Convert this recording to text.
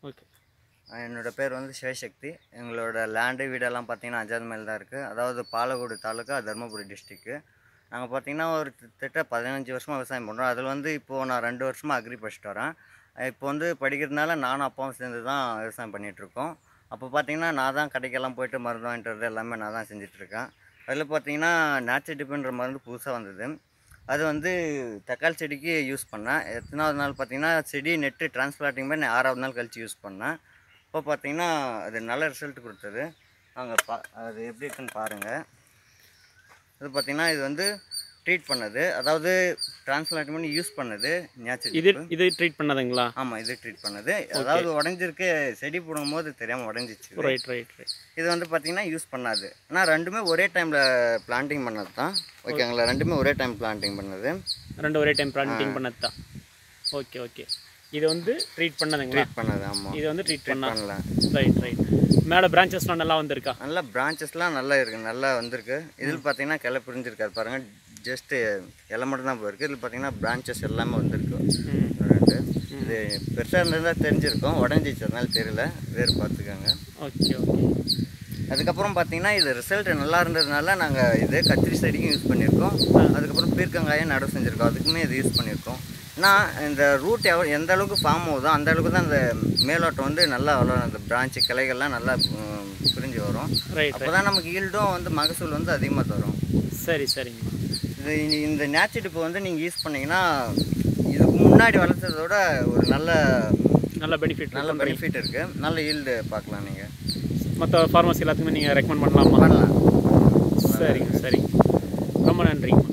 okay என்னோட பேர் வந்து சிவசக்தி எங்களோட லேண்டு வீடெல்லாம் பார்த்தீங்கன்னா அஞ்சாவது மைல் தான் இருக்குது அதாவது பாலக்கோடு தாலுக்கா தருமபுரி டிஸ்ட்ரிக்கு நாங்கள் பார்த்தீங்கன்னா ஒரு கிட்டத்தட்ட பதினஞ்சு வருஷமாக விவசாயம் பண்ணுறோம் அதில் வந்து இப்போது நான் ரெண்டு வருஷமாக அக்ரி படிச்சுட்டு வரேன் இப்போ வந்து படிக்கிறதுனால நானும் அப்பாவும் சேர்ந்து தான் விவசாயம் பண்ணிகிட்ருக்கோம் அப்போ பார்த்தீங்கன்னா நான் தான் கடைக்கெல்லாம் போயிட்டு மருந்து வாங்கிட்டு வரது எல்லாமே நான் தான் செஞ்சிட்ருக்கேன் அதில் பார்த்தீங்கன்னா நேச்சர் டிபென்ற மருந்து புதுசாக வந்தது அது வந்து தக்காளி செடிக்கு யூஸ் பண்ணேன் எத்தனாவது நாள் பார்த்தீங்கன்னா செடி நெட்டு டிரான்ஸ்பிளாட்டிங் பண்ணி ஆறாவது நாள் கழித்து யூஸ் பண்ணேன் இப்போ பார்த்தீங்கன்னா அது நல்ல ரிசல்ட் கொடுத்தது நாங்கள் பா அது எப்படி இருக்குன்னு பாருங்கள் இது பார்த்தீங்கன்னா இது வந்து ட்ரீட் பண்ணது அதாவது டிரான்ஸ்பிளாட் பண்ணி யூஸ் பண்ணது நேச்சர் இது இது ட்ரீட் பண்ணதுங்களா ஆமாம் இது ட்ரீட் பண்ணது அதாவது உடஞ்சிருக்கு செடி போடும் போது தெரியாமல் உடஞ்சிச்சு ரைட் ரைட் ரைட் இது வந்து பார்த்தீங்கன்னா யூஸ் பண்ணாது ஆனால் ரெண்டுமே ஒரே டைமில் பிளான்டிங் பண்ணது தான் ஓகேங்களா ரெண்டுமே ஒரே டைம் பிளான்டிங் பண்ணது ரெண்டு ஒரே டைம் பிளான்டிங் பண்ணது தான் ஓகே ஓகே இது வந்து ட்ரீட் பண்ணதுங்களா ட்ரீட் பண்ணது ஆமாம் இது வந்து ட்ரீட் பண்ணா பண்ணல ரைட் ரைட் மேலே பிரான்ச்சஸ்லாம் நல்லா வந்திருக்கா நல்லா பிரான்ச்சஸ்லாம் நல்லா இருக்குது நல்லா வந்திருக்கு இதில் பார்த்தீங்கன்னா கிளை பிரிஞ்சிருக்காரு பாருங்கள் ஜஸ்ட்டு இலை மட்டும் தான் போயிருக்கு இதில் பார்த்தீங்கன்னா பிரான்ச்சஸ் எல்லாமே வந்திருக்கு ம் ரெண்டு இது பெருசாக இருந்ததா தெரிஞ்சிருக்கும் உடஞ்சிச்சு அதனால தெரியல வேறு பார்த்துக்கோங்க ஓகே ஓகே அதுக்கப்புறம் பார்த்தீங்கன்னா இது ரிசல்ட் நல்லா இருந்ததுனால நாங்கள் இது கத்திரி செடிக்கும் யூஸ் பண்ணியிருக்கோம் அதுக்கப்புறம் பீர்க்கங்காயும் நடவு செஞ்சுருக்கோம் அதுக்குமே இது யூஸ் பண்ணியிருக்கோம் நான் இந்த ரூட் எவ எந்த அளவுக்கு ஃபார்ம் ஆகுதோ அந்த அளவுக்கு தான் அந்த மேலோட்டம் வந்து நல்லா வளரும் அந்த பிரான்ச்சு கிளைகள்லாம் நல்லா ம், பிரிஞ்சு வரும் ரைட் அப்போ தான் நமக்கு ஈல்டும் வந்து மகசூல் வந்து அதிகமாக தரும் சரி சரிங்க இது இ- இந்த நேச்சர் இப்போ வந்து நீங்கள் யூஸ் பண்ணீங்கன்னா இதுக்கு முன்னாடி வளர்த்ததை விட ஒரு நல்ல நல்ல பெனிஃபிட் நல்ல பெனிஃபிட் இருக்குது நல்ல ஈல்டு பார்க்கலாம் நீங்கள் மற்ற ஃபார்மசி எல்லாத்துக்குமே நீங்கள் ரெக்கமெண்ட் பண்ணலாமா பண்ணலாம் சரிங்க சரிங்க ரொம்ப நன்றிங்க